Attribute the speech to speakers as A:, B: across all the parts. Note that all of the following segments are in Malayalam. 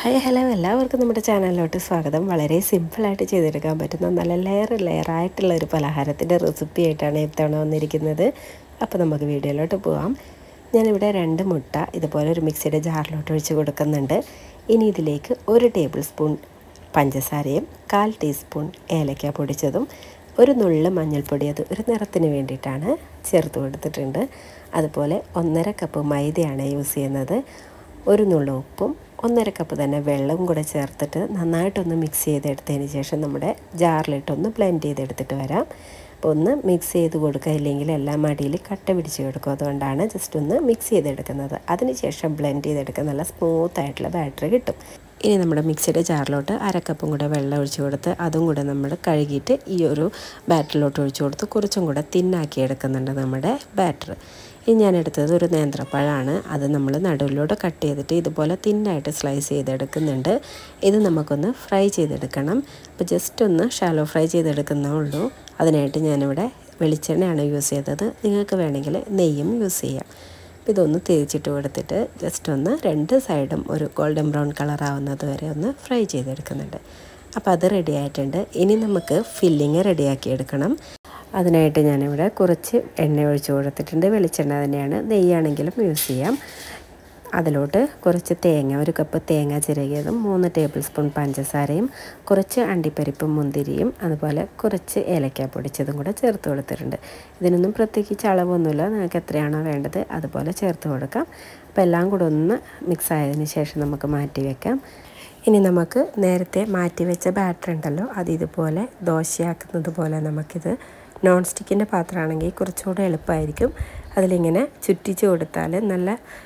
A: ഹായ് ഹലോ എല്ലാവർക്കും നമ്മുടെ ചാനലിലോട്ട് സ്വാഗതം വളരെ സിമ്പിളായിട്ട് ചെയ്തെടുക്കാൻ പറ്റുന്ന നല്ല ലെയർ ലെയറായിട്ടുള്ള ഒരു പലഹാരത്തിൻ്റെ റെസിപ്പി ആയിട്ടാണ് ഇത്തവണ വന്നിരിക്കുന്നത് അപ്പോൾ നമുക്ക് വീഡിയോയിലോട്ട് പോവാം ഞാനിവിടെ രണ്ട് മുട്ട ഇതുപോലെ ഒരു മിക്സിയുടെ ജാറിലോട്ട് ഒഴിച്ച് കൊടുക്കുന്നുണ്ട് ഇനി ഇതിലേക്ക് ഒരു ടേബിൾ സ്പൂൺ പഞ്ചസാരയും കാൽ ടീസ്പൂൺ ഏലക്ക പൊടിച്ചതും ഒരു നുള്ള് മഞ്ഞൾപ്പൊടി അത് ഒരു നിറത്തിന് വേണ്ടിയിട്ടാണ് ചേർത്ത് കൊടുത്തിട്ടുണ്ട് അതുപോലെ ഒന്നര കപ്പ് മൈദയാണ് യൂസ് ചെയ്യുന്നത് ഒരു നുള്ളു ഉപ്പും ഒന്നര കപ്പ് തന്നെ വെള്ളവും കൂടെ ചേർത്തിട്ട് നന്നായിട്ടൊന്ന് മിക്സ് ചെയ്തെടുത്തതിന് ശേഷം നമ്മുടെ ജാറിലിട്ടൊന്ന് ബ്ലെൻഡ് ചെയ്തെടുത്തിട്ട് വരാം അപ്പോൾ ഒന്ന് മിക്സ് ചെയ്ത് കൊടുക്കുക ഇല്ലെങ്കിൽ എല്ലാം അടിയിൽ കട്ട പിടിച്ച് കിടക്കും അതുകൊണ്ടാണ് ജസ്റ്റ് ഒന്ന് മിക്സ് ചെയ്തെടുക്കുന്നത് അതിനുശേഷം ബ്ലെൻഡ് ചെയ്തെടുക്കുക നല്ല സ്മൂത്ത് ആയിട്ടുള്ള ബാറ്ററി കിട്ടും ഇനി നമ്മുടെ മിക്സിയുടെ ജാറിലോട്ട് അരക്കപ്പും കൂടെ വെള്ളം ഒഴിച്ച് കൊടുത്ത് അതും കൂടെ നമ്മൾ കഴുകിയിട്ട് ഈ ഒരു ബാറ്ററിലോട്ട് ഒഴിച്ച് കൊടുത്ത് കുറച്ചും കൂടെ തിന്നാക്കി എടുക്കുന്നുണ്ട് നമ്മുടെ ബാറ്റർ ഇനി ഞാൻ എടുത്തത് ഒരു നേന്ത്രപ്പഴമാണ് അത് നമ്മൾ നടുവിലൂടെ കട്ട് ചെയ്തിട്ട് ഇതുപോലെ തിന്നായിട്ട് സ്ലൈസ് ചെയ്തെടുക്കുന്നുണ്ട് ഇത് നമുക്കൊന്ന് ഫ്രൈ ചെയ്തെടുക്കണം അപ്പോൾ ജസ്റ്റ് ഒന്ന് ഷാലോ ഫ്രൈ ചെയ്തെടുക്കുന്നേ ഉള്ളൂ അതിനായിട്ട് ഞാനിവിടെ വെളിച്ചെണ്ണയാണ് യൂസ് ചെയ്തത് നിങ്ങൾക്ക് വേണമെങ്കിൽ നെയ്യും യൂസ് ചെയ്യാം അപ്പോൾ ഇതൊന്ന് തേച്ചിട്ട് കൊടുത്തിട്ട് ജസ്റ്റ് ഒന്ന് രണ്ട് സൈഡും ഒരു ഗോൾഡൻ ബ്രൗൺ കളർ ആവുന്നത് വരെ ഒന്ന് ഫ്രൈ ചെയ്തെടുക്കുന്നുണ്ട് അപ്പോൾ അത് റെഡി ആയിട്ടുണ്ട് ഇനി നമുക്ക് ഫില്ലിങ് റെഡിയാക്കി എടുക്കണം അതിനായിട്ട് ഞാനിവിടെ കുറച്ച് എണ്ണ ഒഴിച്ച് കൊടുത്തിട്ടുണ്ട് വെളിച്ചെണ്ണ തന്നെയാണ് നെയ്യാണെങ്കിലും യൂസ് ചെയ്യാം അതിലോട്ട് കുറച്ച് തേങ്ങ ഒരു കപ്പ് തേങ്ങ ചിരകിയതും മൂന്ന് ടേബിൾ സ്പൂൺ പഞ്ചസാരയും കുറച്ച് അണ്ടിപ്പരിപ്പും മുന്തിരിയും അതുപോലെ കുറച്ച് ഏലക്ക പൊടിച്ചതും കൂടെ ചേർത്ത് കൊടുത്തിട്ടുണ്ട് ഇതിനൊന്നും പ്രത്യേകിച്ച് അളവൊന്നുമില്ല നിങ്ങൾക്ക് എത്രയാണോ വേണ്ടത് അതുപോലെ ചേർത്ത് കൊടുക്കാം അപ്പോൾ എല്ലാം കൂടെ ഒന്ന് മിക്സ് ആയതിന് ശേഷം നമുക്ക് മാറ്റി വെക്കാം ഇനി നമുക്ക് നേരത്തെ മാറ്റി വെച്ച ബാറ്റർ ഉണ്ടല്ലോ അത് ഇതുപോലെ ദോശയാക്കുന്നത് പോലെ നമുക്കിത് നോൺ സ്റ്റിക്കിൻ്റെ പാത്രമാണെങ്കിൽ കുറച്ചുകൂടെ എളുപ്പമായിരിക്കും അതിലിങ്ങനെ ചുറ്റിച്ച് കൊടുത്താൽ നല്ല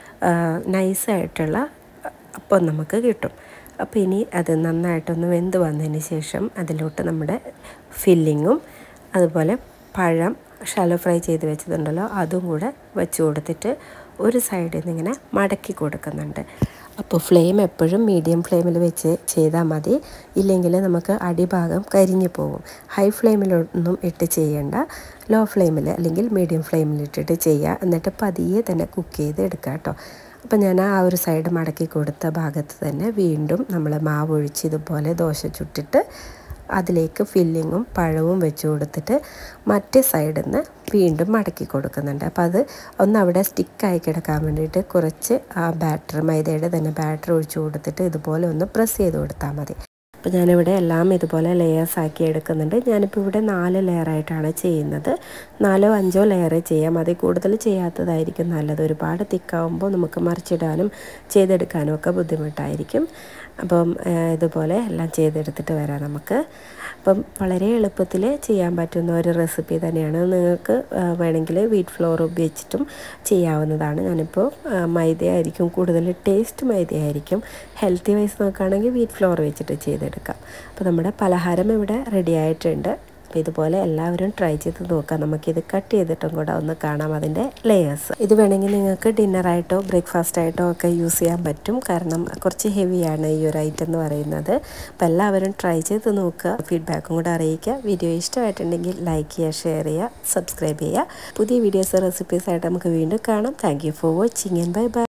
A: നൈസായിട്ടുള്ള അപ്പം നമുക്ക് കിട്ടും അപ്പോൾ ഇനി അത് നന്നായിട്ടൊന്ന് വെന്ത് വന്നതിന് ശേഷം അതിലോട്ട് നമ്മുടെ ഫില്ലിങ്ങും അതുപോലെ പഴം ഷാലോ ഫ്രൈ ചെയ്ത് വെച്ചതുണ്ടല്ലോ അതും കൂടെ വെച്ച് കൊടുത്തിട്ട് ഒരു സൈഡിൽ നിന്ന് ഇങ്ങനെ മടക്കി കൊടുക്കുന്നുണ്ട് അപ്പോൾ ഫ്ലെയിം എപ്പോഴും മീഡിയം ഫ്ലെയിമിൽ വെച്ച് ചെയ്താൽ മതി ഇല്ലെങ്കിൽ നമുക്ക് അടിഭാഗം കരിഞ്ഞു പോകും ഹൈ ഫ്ലെയിമിലൊന്നും ഇട്ട് ചെയ്യേണ്ട ലോ ഫ്ലെയിമിൽ അല്ലെങ്കിൽ മീഡിയം ഫ്ലെയിമിൽ ഇട്ടിട്ട് ചെയ്യുക എന്നിട്ട് പതിയെ തന്നെ കുക്ക് ചെയ്ത് എടുക്കുക കേട്ടോ അപ്പോൾ ഞാൻ ആ ഒരു സൈഡ് മടക്കി കൊടുത്ത ഭാഗത്ത് തന്നെ വീണ്ടും നമ്മൾ മാവ് ഒഴിച്ച് ഇതുപോലെ ദോശ ചുട്ടിട്ട് അതിലേക്ക് ഫില്ലിങ്ങും പഴവും വെച്ച് കൊടുത്തിട്ട് മറ്റേ സൈഡിൽ നിന്ന് വീണ്ടും മടക്കി കൊടുക്കുന്നുണ്ട് അപ്പോൾ അത് ഒന്ന് അവിടെ സ്റ്റിക്കായി കിടക്കാൻ വേണ്ടിയിട്ട് കുറച്ച് ആ ബാറ്റർ മൈദയുടെ തന്നെ ബാറ്റർ ഒഴിച്ച് കൊടുത്തിട്ട് ഇതുപോലെ ഒന്ന് പ്രസ് ചെയ്ത് കൊടുത്താൽ മതി അപ്പോൾ ഞാനിവിടെ എല്ലാം ഇതുപോലെ ലെയേഴ്സ് ആക്കി എടുക്കുന്നുണ്ട് ഞാനിപ്പോൾ ഇവിടെ നാല് ലെയറായിട്ടാണ് ചെയ്യുന്നത് നാലോ അഞ്ചോ ലെയർ ചെയ്യാം അതിൽ കൂടുതൽ ചെയ്യാത്തതായിരിക്കും നല്ലത് ഒരുപാട് തിക്കാവുമ്പോൾ നമുക്ക് മറിച്ചിടാനും ചെയ്തെടുക്കാനും ഒക്കെ ബുദ്ധിമുട്ടായിരിക്കും അപ്പം ഇതുപോലെ എല്ലാം ചെയ്തെടുത്തിട്ട് വരാം നമുക്ക് അപ്പം വളരെ എളുപ്പത്തിൽ ചെയ്യാൻ പറ്റുന്ന ഒരു റെസിപ്പി തന്നെയാണ് നിങ്ങൾക്ക് വേണമെങ്കിൽ വീറ്റ് ഫ്ലോർ ഉപയോഗിച്ചിട്ടും ചെയ്യാവുന്നതാണ് ഞാനിപ്പോൾ മൈദയായിരിക്കും കൂടുതൽ ടേസ്റ്റ് മൈദയായിരിക്കും ഹെൽത്തി വൈസ് നോക്കുകയാണെങ്കിൽ വീറ്റ് ഫ്ലോർ വെച്ചിട്ട് ചെയ്തെടുക്കാം അപ്പോൾ നമ്മുടെ പലഹാരം ഇവിടെ റെഡി ആയിട്ടുണ്ട് അപ്പോൾ ഇതുപോലെ എല്ലാവരും ട്രൈ ചെയ്ത് നോക്കാം നമുക്കിത് കട്ട് ചെയ്തിട്ടും കൂടെ ഒന്ന് കാണാം അതിൻ്റെ ലെയേഴ്സ് ഇത് വേണമെങ്കിൽ നിങ്ങൾക്ക് ഡിന്നറായിട്ടോ ബ്രേക്ക്ഫാസ്റ്റ് ആയിട്ടോ ഒക്കെ യൂസ് ചെയ്യാൻ പറ്റും കാരണം കുറച്ച് ഹെവിയാണ് ഈ ഒരു ഐറ്റം എന്ന് പറയുന്നത് അപ്പോൾ എല്ലാവരും ട്രൈ ചെയ്ത് നോക്കുക ഫീഡ്ബാക്കും കൂടെ അറിയിക്കുക വീഡിയോ ഇഷ്ടമായിട്ടുണ്ടെങ്കിൽ ലൈക്ക് ചെയ്യുക ഷെയർ ചെയ്യുക സബ്സ്ക്രൈബ് ചെയ്യുക പുതിയ വീഡിയോസ് റെസിപ്പീസ് ആയിട്ട് നമുക്ക് വീണ്ടും കാണാം thank you for watching and bye by